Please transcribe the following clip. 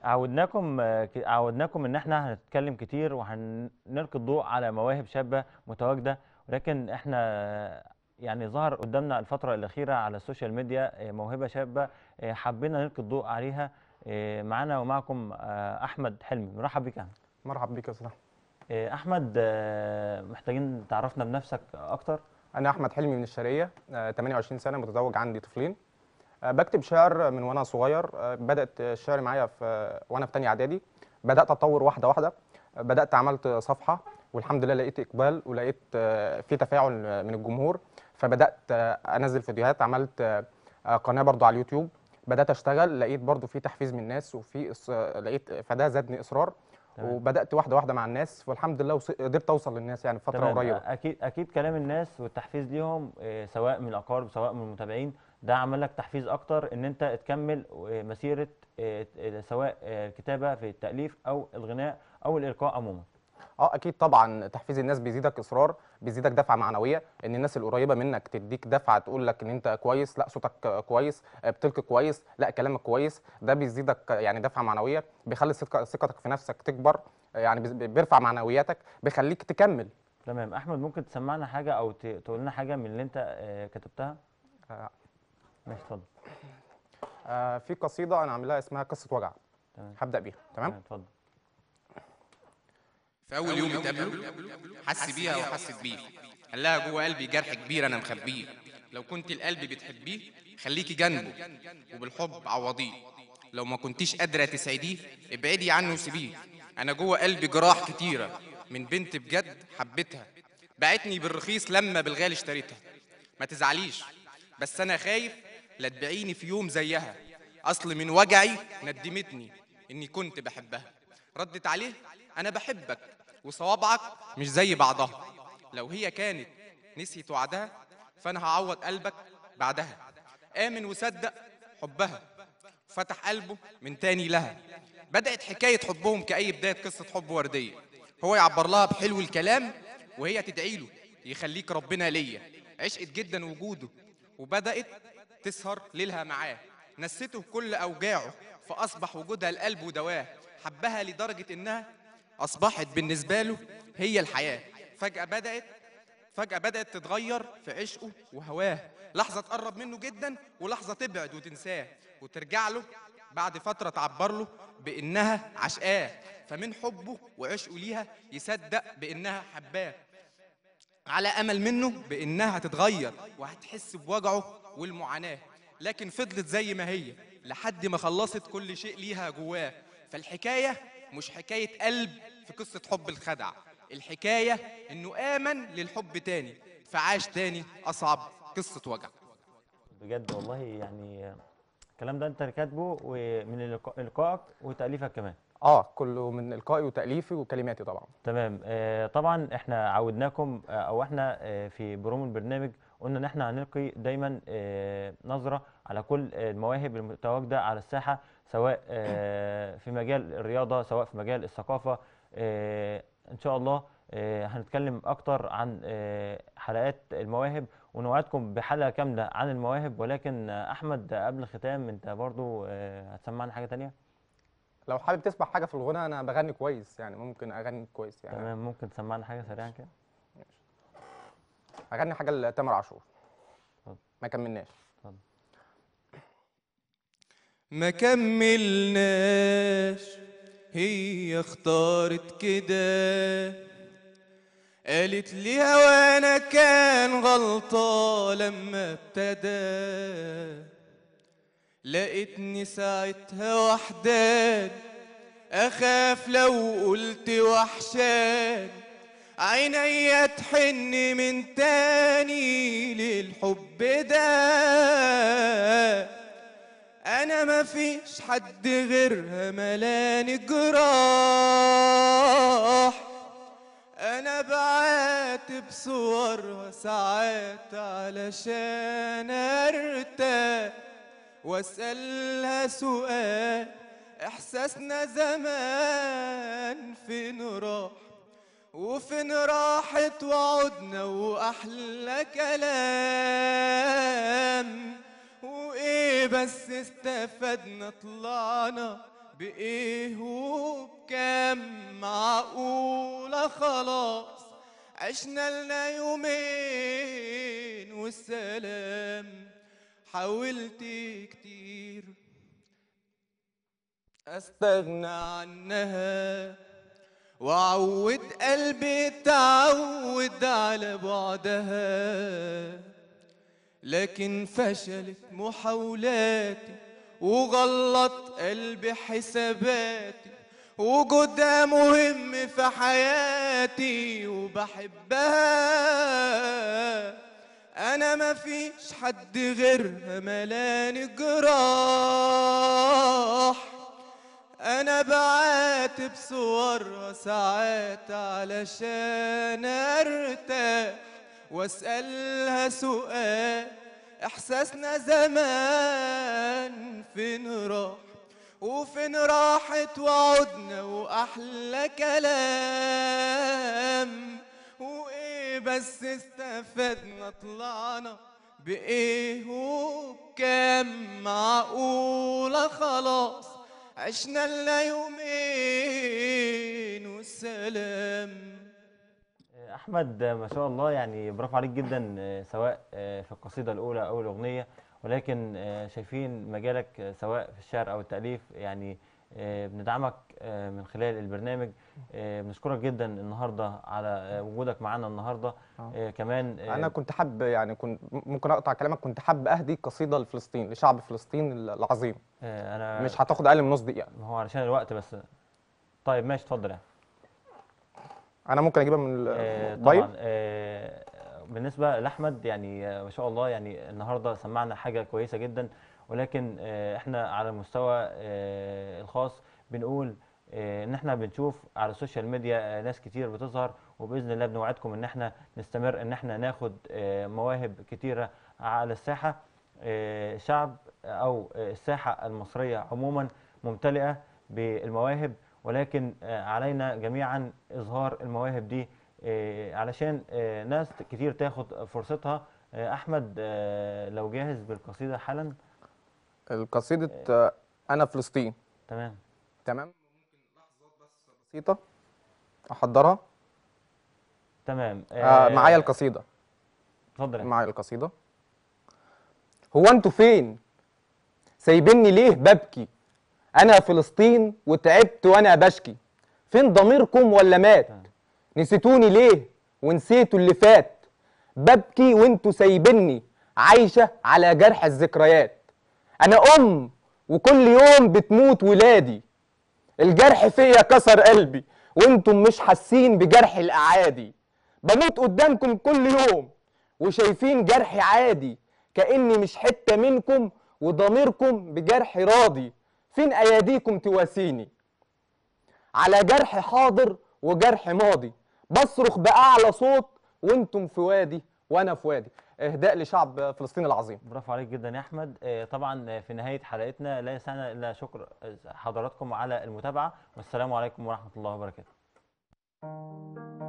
عودناكم آه، ك- عودناكم ان احنا هنتكلم كتير وهنلقي الضوء على مواهب شابه متواجده ولكن احنا آه، يعني ظهر قدامنا الفتره الاخيره على السوشيال ميديا آه، موهبه شابه آه، حبينا نلقي الضوء عليها آه، معانا ومعكم آه، احمد حلمي مرحب بك يا احمد مرحبا بك يا استاذ أحمد. آه، احمد آه، محتاجين تعرفنا بنفسك اكتر انا احمد حلمي من الشرقيه آه، 28 سنه متزوج عندي طفلين آه، بكتب شعر من وانا صغير آه، بدات الشعر معايا في وانا في تانية اعدادي بدات اتطور واحده واحده آه، بدات عملت صفحه والحمد لله لقيت اقبال ولقيت آه، في تفاعل آه، من الجمهور فبدات آه، انزل فيديوهات عملت آه، آه، قناه برضو على اليوتيوب بدات اشتغل لقيت برضو في تحفيز من الناس وفي إص- لقيت فده زادني اصرار تمام. وبدات واحده واحده مع الناس والحمد لله وص- قدرت اوصل للناس يعني في فتره تمام قريبه اكيد اكيد كلام الناس والتحفيز ليهم آه، سواء من الاقارب سواء من المتابعين ده عمل لك تحفيز اكتر ان انت تكمل آه، مسيره آه، آه، سواء آه، الكتابه في التاليف او الغناء او الالقاء عموما اه اكيد طبعا تحفيز الناس بيزيدك اصرار بيزيدك دفعه معنويه ان الناس القريبه منك تديك دفعه تقول لك ان انت كويس لا صوتك كويس بتلقي كويس لا كلامك كويس ده بيزيدك يعني دفعه معنويه بيخلي ثق- ثقتك في نفسك تكبر يعني بيز- بيرفع معنوياتك بيخليك تكمل تمام احمد ممكن تسمعنا حاجه او ت- تقول لنا حاجه من اللي انت آه، كتبتها آه، ماشي اتفضل آه، في قصيده انا عاملها اسمها قصه وجع تمام هبدا بيها تمام اتفضل في اول يوم اتقابلوا حس بيها وحست بيه قال لها جوه قلبي جرح كبير انا مخبيه لو كنت القلب بتحبيه خليكي جنبه وبالحب عوضيه لو ما كنتيش قادره تسعديه ابعدي عنه وسيبيه انا جوه قلبي جراح كتيره من بنت بجد حبيتها بعتني بالرخيص لما بالغالي اشتريتها ما تزعليش بس انا خايف لا تبيعيني في يوم زيها اصل من وجعي ندمتني اني كنت بحبها ردت عليه انا بحبك وصوابعك مش زي بعضها لو هي كانت نسيت وعدها فانا هعوض قلبك بعدها امن وصدق حبها فتح قلبه من تاني لها بدأت حكاية حبهم كأي بداية قصة حب وردية هو يعبر لها بحلو الكلام وهي تدعي له يخليك ربنا ليا عشقت جدا وجوده وبدأت تسهر ليلها معاه نسته كل أوجاعه فأصبح وجودها القلب ودواه حبها لدرجة إنها أصبحت بالنسبة له هي الحياة فجأة بدأت فجأة بدأت تتغير في عشقه وهواه لحظة تقرب منه جدا ولحظة تبعد وتنساه وترجع له بعد فترة تعبر له بإنها عشقاه فمن حبه وعشقه ليها يصدق بإنها حباه على امل منه بانها هتتغير وهتحس بوجعه والمعاناه لكن فضلت زي ما هي لحد ما خلصت كل شيء ليها جواه فالحكايه مش حكايه قلب في قصه حب الخدع الحكايه انه امن للحب تاني فعاش تاني اصعب قصه وجع بجد والله يعني آه، الكلام ده انت كاتبه ومن إلقاء- القائك وتاليفك كمان اه كله من القائي وتاليفي وكلماتي طبعا تمام آه طبعا احنا عودناكم آه او احنا آه في برومو البرنامج قلنا ان احنا هنلقي دايما آه نظره على كل آه، المواهب المتواجده على الساحه سواء آه في مجال الرياضه سواء في مجال الثقافه آه ان شاء الله آه هنتكلم اكتر عن آه حلقات المواهب ونوعدكم بحلقه كامله عن المواهب ولكن آه احمد آه، قبل الختام انت برضو آه هتسمعنا حاجه تانية لو حابب تسمع حاجه في الغنى انا بغني كويس يعني ممكن اغني كويس يعني تمام ممكن تسمعنا حاجه سريعا كده اغني حاجه لتامر عاشور اتفضل. ما كملناش ما كملناش هي اختارت كده قالت لي هوانا كان غلطة لما ابتدى لقيتني ساعتها وحدان اخاف لو قلت وحشان عينيا تحن من تاني للحب ده انا مفيش حد غيرها ملاني جراح انا بعاتب صورها ساعات علشان ارتاح واسالها سؤال احساسنا زمان فين راح وفين راحت وعدنا واحلى كلام وايه بس استفدنا طلعنا بإيه وبكام معقولة خلاص عشنا لنا يومين والسلام حاولت كتير استغنى عنها وعود قلبي تعود على بعدها لكن فشلت محاولاتي وغلط قلبي حساباتي وجودها مهم في حياتي وبحبها انا مفيش حد غيرها ملاني جراح انا بعاتب صورها ساعات علشان ارتاح واسالها سؤال احساسنا زمان فين راح وفين راحت وعدنا واحلى كلام وايه بس استفدنا طلعنا بايه وبكام معقوله خلاص عشنا لنا يومين والسلام احمد ما شاء الله يعني برافو عليك جدا آه، سواء آه، في القصيده الاولى او الاغنيه ولكن آه، شايفين مجالك آه، سواء في الشعر او التاليف يعني آه، بندعمك آه، من خلال البرنامج آه، بنشكرك جدا النهارده على آه، وجودك معانا النهارده آه. آه، كمان آه، انا كنت حابب يعني كنت ممكن اقطع كلامك كنت حابب اهدي قصيده لفلسطين لشعب فلسطين العظيم آه، انا مش هتاخد اقل من نص دقيقه ما هو علشان الوقت بس طيب ماشي اتفضل يعني انا ممكن اجيبها من آه، الموبايل طبعا آه، بالنسبه لاحمد يعني آه، ما شاء الله يعني النهارده سمعنا حاجه كويسه جدا ولكن آه، احنا على المستوى آه، الخاص بنقول آه، ان احنا بنشوف على السوشيال ميديا آه، ناس كتير بتظهر وباذن الله بنوعدكم ان احنا نستمر ان احنا ناخد آه، مواهب كتيره على الساحه آه، شعب او آه، الساحه المصريه عموما ممتلئه بالمواهب ولكن آه، علينا جميعا اظهار المواهب دي آه، علشان آه، ناس كتير تاخد فرصتها آه، احمد آه، لو جاهز بالقصيده حالا القصيده آه، انا فلسطين تمام تمام ممكن لحظات بس بسيطه احضرها تمام آه معايا القصيده اتفضل يا معايا القصيده هو انتوا فين سايبيني ليه ببكي انا فلسطين وتعبت وانا بشكي فين ضميركم ولا مات نسيتوني ليه ونسيتوا اللي فات ببكي وانتوا سايبيني عايشه على جرح الذكريات انا ام وكل يوم بتموت ولادي الجرح فيا كسر قلبي وانتم مش حاسين بجرح الاعادي بموت قدامكم كل يوم وشايفين جرحي عادي كاني مش حته منكم وضميركم بجرحي راضي فين اياديكم تواسيني على جرح حاضر وجرح ماضي بصرخ باعلى صوت وانتم في وادي وانا في وادي اهداء لشعب فلسطين العظيم برافو عليك جدا يا احمد آه، طبعا آه، في نهايه حلقتنا لا يسعنا الا شكر آه، حضراتكم على المتابعه والسلام عليكم ورحمه الله وبركاته